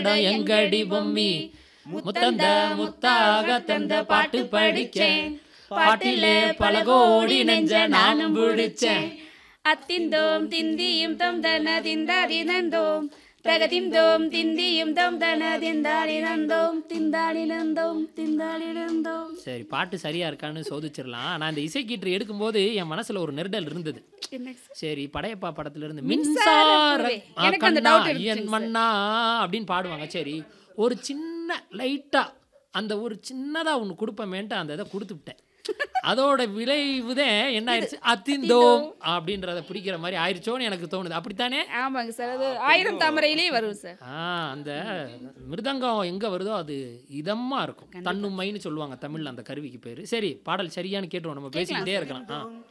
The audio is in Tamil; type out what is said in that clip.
எங்கடி பொம்மி முத்தந்த முத்தாக தந்த பாட்டு படிச்சேன் பாட்டிலே பல கோடி நெஞ்ச நானும் பிடிச்சேன் அத்திந்தோம் திந்தியும் தொம் தன திந்தாடினந்தோம் தகதிந்தோம் திந்தியும் தொம் தன திந்தாடினந்தோம் திந்தாடினந்தோம் திந்தாடினந்தோம் சரி பாட்டு சரியா இருக்கான்னு சோதிச்சிடலாம் நான் இந்த இசைக்கீற்று எடுக்கும்போது என் மனசுல ஒரு நெருடல் இருந்தது சரி படையப்பா படத்துல இருந்து மின்சார பூவே. ஆ, எனக்கு அந்த கண்ணா, doubt இருந்துச்சுங்க என் மண்ணா அப்படின்னு பாடுவாங்க சரி ஒரு சின்ன லைட்டா அந்த ஒரு சின்னதா ஒன்று கொடுப்பமேன்ட்டு அந்த இதை கொடுத்து விட்டேன் அதோட விளைவுதான் என்ன ஆயிடுச்சு அத்திந்தோம் அப்படின்றத பிடிக்கிற மாதிரி ஆயிடுச்சோன்னு எனக்கு தோணுது அப்படித்தானே ஆமாங்க சார் அது ஆயிரம் தாமரையிலேயே வரும் சார் ஆ அந்த மிருதங்கம் எங்க வருதோ அது இதமா இருக்கும் தன்னுமைன்னு சொல்லுவாங்க தமிழ்ல அந்த கருவிக்கு பேரு சரி பாடல் சரியான்னு கேட்டுருவோம் நம்ம பேசிக்கிட்டே இருக்கலாம் ஆ